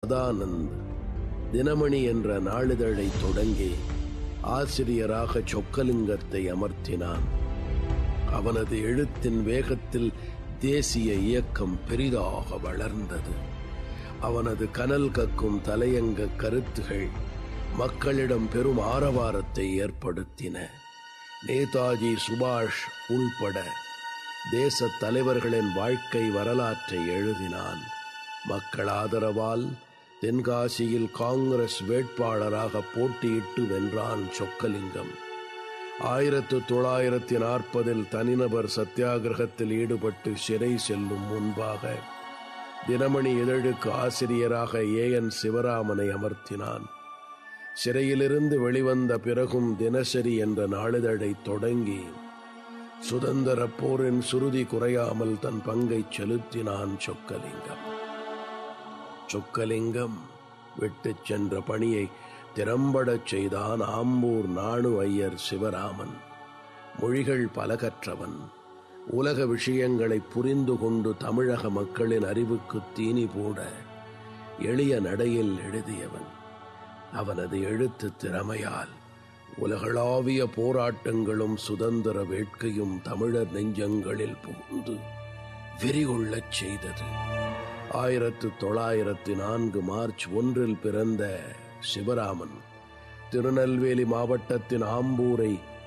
சதானந்த் தினமணி என்ற நாளிதழை தொடங்கி ஆசிரியராக சொக்கலிங்கத்தை அமர்த்தினான் அவனது எழுத்தின் வேகத்தில் தேசிய இயக்கம் பெரிதாக வளர்ந்தது அவனது கனல் கக்கும் தலையங்க கருத்துகள் மக்களிடம் பெரும் ஆரவாரத்தை ஏற்படுத்தின நேதாஜி சுபாஷ் உள்பட தேச தலைவர்களின் வாழ்க்கை வரலாற்றை எழுதினான் மக்கள் ஆதரவால் தென்காசியில் காங்கிரஸ் வேட்பாளராக போட்டியிட்டு வென்றான் சொக்கலிங்கம் ஆயிரத்து தொள்ளாயிரத்தி நாற்பதில் தனிநபர் சத்தியாகிரகத்தில் ஈடுபட்டு சிறை செல்லும் முன்பாக தினமணி இதழுக்கு ஆசிரியராக ஏ என் சிவராமனை அமர்த்தினான் சிறையிலிருந்து வெளிவந்த பிறகும் தினசரி என்ற நாளிதழை தொடங்கி சுதந்திர போரின் சுருதி குறையாமல் தன் பங்கை செலுத்தினான் சொக்கலிங்கம் சொக்கலிங்கம் விட்டுச் சென்ற பணியை திறம்படச் செய்தான் ஆம்பூர் நாணு ஐயர் சிவராமன் மொழிகள் பல கற்றவன் உலக விஷயங்களை புரிந்து கொண்டு தமிழக மக்களின் அறிவுக்கு தீனி போட எளிய நடையில் எழுதியவன் அவனது எழுத்து திறமையால் உலகளாவிய போராட்டங்களும் சுதந்திர வேட்கையும் தமிழர் நெஞ்சங்களில் புகுந்து வெறிகொள்ளச் செய்தது ஆயிரத்து தொள்ளாயிரத்து நான்கு மார்ச் ஒன்றில் பிறந்த சிவராமன் திருநெல்வேலி மாவட்டத்தின் ஆம்பூரை